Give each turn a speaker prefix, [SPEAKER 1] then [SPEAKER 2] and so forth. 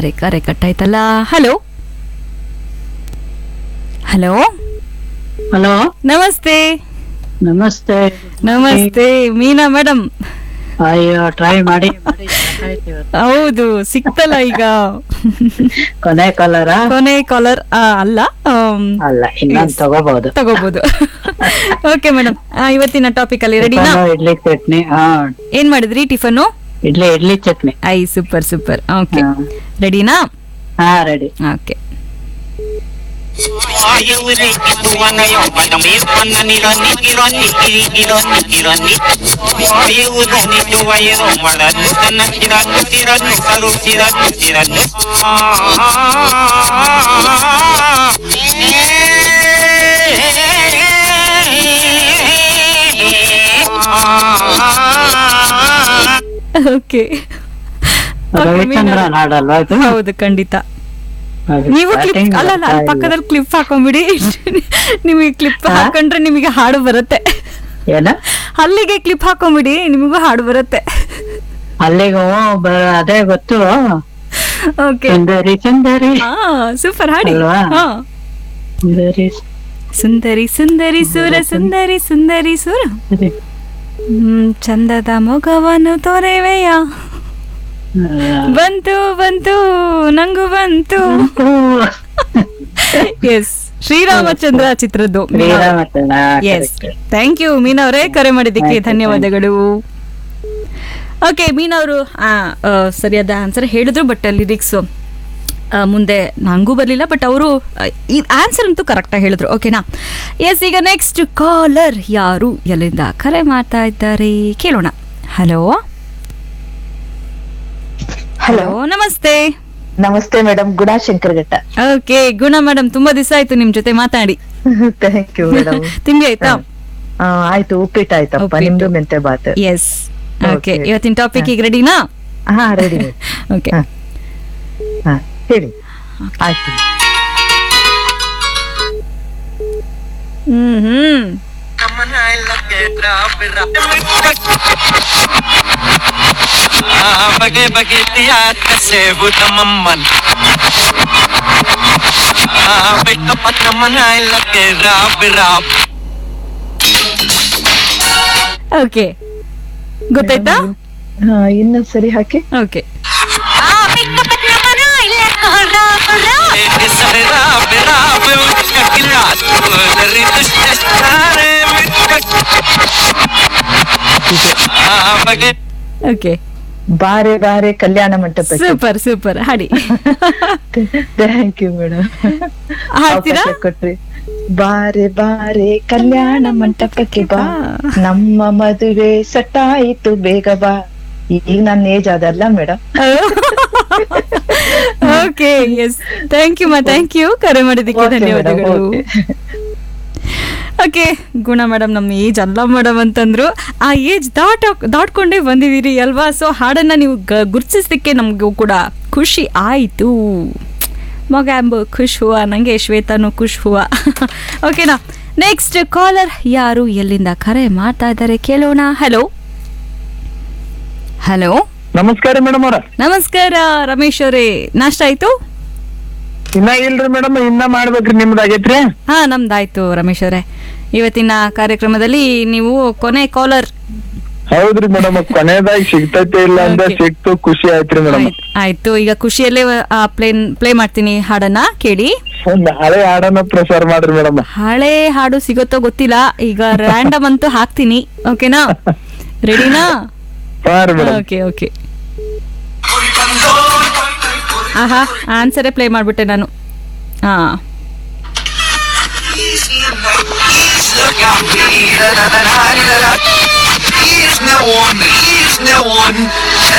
[SPEAKER 1] ಅರೆ ಕರೆ ಕಟ್ಟಾಯ್ತಲ್ಲ hello hello
[SPEAKER 2] hello
[SPEAKER 1] ನಮಸ್ತೆ
[SPEAKER 2] ನಮಸ್ತೆ
[SPEAKER 1] ನಮಸ್ತೆ ಮೀನಾ ಮೇಡಮ್
[SPEAKER 2] ಅಯ್ಯೋ ಟ್ರೈ ಮಾಡಿ ಮಾಡಿ ಸಾಕಾಯ್ತು ಇವತ್ತು.
[SPEAKER 1] ಹೌದು ಸಿಕ್ತಲ್ಲ ಈಗ
[SPEAKER 2] ಕೊನೆ ಕಲರ
[SPEAKER 1] ಕೊನೆ ಕಾಲರ್ ಅಲ್ಲ ಆಮ್,
[SPEAKER 2] ಅಲ್ಲ ಇನ್ನೊಂದ್ ತಗೋಬಹುದು
[SPEAKER 1] ತಗೋಬಹುದು ಓಕೆ ಮೇಡಮ್ ಇವತ್ತಿನ ಟಾಪಿಕ್ ಅಲ್ಲಿ ರೆಡಿನಾ
[SPEAKER 2] ಟಿಫನು, ಇಡ್ಲಿ ಚಟ್ನಿ ಹಾ
[SPEAKER 1] ಏನ್ ಮಾಡಿದ್ರಿ ಟಿಫನು
[SPEAKER 2] ಇಡ್ಲಿ ಇಡ್ಲಿ ಚಟ್ನಿ
[SPEAKER 1] ಐ ಸೂಪರ್ ಸೂಪರ್ ಓಕೆ
[SPEAKER 2] ಹಾ.
[SPEAKER 1] ರೆಡಿನಾ
[SPEAKER 2] ಹಾ ರೆಡಿ
[SPEAKER 1] ಓಕೆ
[SPEAKER 3] ವಾಯುವಿರೆ ಕಿರುವನಯೋ ಪದಮೀರ್ಪನ್ನನಿರನಿ ಕಿರನಿ ಕಿರಿ ಕಿರನಿ ಕಿರನಿ ವಾಯುವುದು ನಿಜುವೈರೋ ಮಳನು ತನ್ನ ಕಿರನ್ನು ತಿರನ್ನು ಕರು ತಿರನ್ನು ತಿರನ್ನು
[SPEAKER 1] ಓಕೆ
[SPEAKER 2] ರವಿಚಂದ್ರನ್ ಹಾಡಲ್ವಾ ಇದು
[SPEAKER 1] ಹೌದು ಖಂಡಿತ
[SPEAKER 2] ಅದು
[SPEAKER 1] ನೀವು ಕ್ಲಿಪ್
[SPEAKER 2] starting
[SPEAKER 1] ಅಲ್ಲ ಅಲ್ಲ
[SPEAKER 2] ಬರ್ತಾ
[SPEAKER 1] ಅಲ್ಲಿ
[SPEAKER 2] ಇಲ್ಲ.
[SPEAKER 1] ಪಕ್ಕದಲ್ಲಿ ಕ್ಲಿಪ್ ಹಾಕೊಂಡ್ಬಿಡಿ ನಿಮಗೆ ಕ್ಲಿಪ್
[SPEAKER 2] ಹಾ?
[SPEAKER 1] ಹಾಕೊಂಡ್ರೆ ನಿಮಗೆ ಹಾಡು ಬರುತ್ತೆ
[SPEAKER 2] ಏನ
[SPEAKER 1] ಅಲ್ಲಿಗೆ ಕ್ಲಿಪ್ ಹಾಕೊಂಡ್ಬಿಡಿ ನಿಮಗೂ ಹಾಡು ಬರುತ್ತೆ
[SPEAKER 2] ಅಲ್ಲಿಗೂ ಬ- ಅದೇ ಗೊತ್ತು
[SPEAKER 1] ಓಕೆ
[SPEAKER 2] ಸುಂದರಿ ಸುಂದರಿ
[SPEAKER 1] ಹಾ ಸೂಪರ್ ಹಾಡಿ
[SPEAKER 2] ಅಲ್ವಾ?
[SPEAKER 1] ಹಾ
[SPEAKER 2] ಸುಂದರಿ
[SPEAKER 1] ಸುಂದರಿ ಸುಂದರಿ ಸುರ ಸುಂದರಿ ಸುಂದರಿ ಸುರ
[SPEAKER 2] ಸುಂದರಿ.
[SPEAKER 1] ಹ್ಮ್ ಚಂದದ ಮೊಗವನ್ನು ತೋರೆವೆಯ ಬಂತು ಬಂತು ನಂಗು ಬಂತು ಎಸ್ ಶ್ರೀರಾಮಚಂದ್ರ ಚಿತ್ರದ್ದು
[SPEAKER 2] Sriramachandra
[SPEAKER 1] yes
[SPEAKER 2] correct.
[SPEAKER 1] Thank you Meena ಅವರೇ ಕರೆ ಮಾಡಿದ್ದಕ್ಕೆ
[SPEAKER 2] ಆಯ್ತು,
[SPEAKER 1] ಧನ್ಯವಾದಗಳು ಓಕೆ ಮೀನಾ ಅವರು ಸರಿಯಾದ ಆನ್ಸರ್ ಹೇಳಿದ್ರು ಬಟ್ ಲಿರಿಕ್ಸ್ ಮುಂದೆ ನಂಗೂ ಬರಲಿಲ್ಲ ಬಟ್ ಅವರು ಈ ಆನ್ಸರ್ ಅಂತೂ ಕರೆಕ್ಟಾಗಿ ಹೇಳಿದ್ರು ಓಕೆನಾ ಎಸ್ ಈಗ ನೆಕ್ಸ್ಟ್ ಕಾಲರ್ ಯಾರು ಎಲ್ಲಿಂದ ಕರೆ ಮಾಡ್ತಾ ಇದ್ದಾರೆ ಕೇಳೋಣ ಹಲೋ ಹಲೋ ನಮಸ್ತೆ
[SPEAKER 4] ನಮಸ್ತೆ ಮೇಡಮ್ ಗುಣಾಶಂಕರ್ ಘಟ್ಟ
[SPEAKER 1] ಓಕೆ ಗುಣ ಮೇಡಮ್ ತುಂಬಾ ದಿವಸ ಆಯ್ತು ನಿಮ್ ಜೊತೆ ಮಾತಾಡಿ
[SPEAKER 4] ಥ್ಯಾಂಕ್ ಯು ಮೇಡಮ್
[SPEAKER 1] ತಿಂಡಿ ಆಯ್ತಾ
[SPEAKER 4] ಆಯ್ತು ಉಪ್ಪಿಟ್ಟು ಆಯ್ತಪ್ಪ
[SPEAKER 1] ಉಪ್ಪಿಟ್ಟು.
[SPEAKER 4] ನಿಮ್ದು ಮೆಂತೆ ಬಾತ್
[SPEAKER 1] ಎಸ್ ಓಕೆ
[SPEAKER 4] Okay.
[SPEAKER 1] ಇವತ್ತಿನ ಟಾಪಿಕ್ ಈಗ ರೆಡಿನಾ
[SPEAKER 4] ಹಾ ರೆಡಿ
[SPEAKER 1] ಓಕೆ
[SPEAKER 4] ಹಾ. ಹಾ ಹೇಳಿ ಆಯ್ತು
[SPEAKER 1] ಹ್ಮ್ ಹ್ಮ್
[SPEAKER 3] ಬಗೆ ಬಗೆ ತಿಯಾತ ಸೇಬು ತಮ್ಮಮ್ಮನ್ ಬೆಟ್ಟ ಪಟ್ಟ ಮನಾಯ್ಲಕ್ಕೆ ರಾಬ್ ರಾಬ್
[SPEAKER 1] ಓಕೆ ಗೊತ್ತಾಯ್ತಾ
[SPEAKER 4] ಹಾ ಇನ್ನೊಂದ್ ಸರಿ ಹಾಕಿ
[SPEAKER 1] ಓಕೆ
[SPEAKER 3] ಸರಿ ರಾಬ್ ರಾಬ್ ಕಕ್ಕಿಲ್ಲ ಬಗೆ
[SPEAKER 1] ಓಕೆ
[SPEAKER 4] ಬಾರೆ ಬಾರೆ ಕಲ್ಯಾಣ ಮಂಟಪಕ್ಕೆ
[SPEAKER 1] ಸೂಪರ್ ಸೂಪರ್ ಹಾಡಿ
[SPEAKER 4] ಥ್ಯಾಂಕ್ ಯು ಮೇಡಮ್
[SPEAKER 1] ಹಾಡ್ತೀರಾ
[SPEAKER 4] ಕೊಟ್ರಿ ಬಾರೆ ಬಾರೆ ಕಲ್ಯಾಣ ಮಂಟಪಕ್ಕೆ ಬಾ ನಮ್ಮ ಮದುವೆ ಸಟ್ಟಾಯಿತು ಬೇಗ ಬಾ ಈಗ ನನ್ನ ಏಜ್ ಅದಲ್ಲ madam
[SPEAKER 1] okay yes thank you ಮಾ ಥ್ಯಾಂಕ್ ಯು ಕರೆ ಮಾಡಿದ್ದಕ್ಕೆ ಧನ್ಯವಾದಗಳು ಓಕೆ ಗುಣ ಮೇಡಮ್ ನಮ್ಮ ಏಜ್ ಅಲ್ಲ ಮೇಡಮ್ ಅಂತಂದ್ರು ಆ ಏಜ್ ದಾಟ ದಾಟ್ಕೊಂಡೇ ಬಂದಿದ್ದೀರಿ ಅಲ್ವಾ ಸೊ ಹಾಡನ್ನ ನೀವು ಗ- ಗುರ್ತಿಸ್ಲಿಕ್ಕೆ ನಮಗೂ ಕೂಡ ಖುಷಿ ಆಯಿತು ಮಗ ಎಂಬ ಖುಷ್ ಹುವ ನನಗೆ ಶ್ವೇತಾನು ಖುಷ್ ಹುವ ಓಕೆನಾ ನೆಕ್ಸ್ಟ್ ಕಾಲರ್ ಯಾರು ಎಲ್ಲಿಂದ ಕರೆ ಮಾಡ್ತಾ ಇದ್ದಾರೆ ಕೇಳೋಣ ಹಲೋ ಹಲೋ
[SPEAKER 5] ನಮಸ್ಕಾರ ಮೇಡಮ್ ಅವ್ರ
[SPEAKER 1] ನಮಸ್ಕಾರ ರಮೇಶ್ ಅವರೇ ನಾಷ್ಟ ಆಯ್ತು
[SPEAKER 5] ಇನ್ನ ಇಲ್ರಿ ಮೇಡಮ್ ಇನ್ನ ಮಾಡ್ಬೇಕ್ರಿ ನಿಮ್ದು ಆಗೈತ್ರಿ
[SPEAKER 1] ಹಾ ನಮ್ದಾಯ್ತು ರಮೇಶ್ ಅವರೇ ಇವತ್ತಿನ ಕಾರ್ಯಕ್ರಮದಲ್ಲಿ ನೀವು ಕೊನೆ ಕಾಲರ್
[SPEAKER 5] ಹೌದ್ರಿ ಮೇಡಮ್ ಕೊನೆದಾಗಿ ಸಿಗ್ತೈತೆ ಇಲ್ಲ ಅಂದ
[SPEAKER 1] Okay.
[SPEAKER 5] ಸಿಕ್ತು ಖುಷಿ ಆಯ್ತ್ರಿ ಮೇಡಮ್
[SPEAKER 1] ಆಯ್ತು ಈಗ ಖುಷಿಯಲ್ಲೇ ಪ್ಲೇ ಪ್ಲೇ ಮಾಡ್ತೀನಿ ಹಾಡನ್ನ ಕೇಳಿ
[SPEAKER 5] ಒಂದ್ ಹಳೆ ಹಾಡನ್ನ ಪ್ರಸಾರ ಮಾಡ್ರಿ ಮೇಡಮ್
[SPEAKER 1] ಹಳೆ ಹಾಡು ಸಿಗುತ್ತೋ ಗೊತ್ತಿಲ್ಲ ಈಗ ರ್ಯಾಂಡಮ್ ಅಂತೂ ಹಾಕ್ತೀನಿ ಓಕೆನಾ ರೆಡಿನಾ
[SPEAKER 5] ಹಾ ರೀ ಮೇಡಮ್
[SPEAKER 1] ಓಕೆ ಓಕೆ ಆಹಾ ಆನ್ಸರೇ ಪ್ಲೇ ಮಾಡ್ಬಿಟ್ಟೆ ನಾನು ಹಾ
[SPEAKER 3] He's no one, he's no one.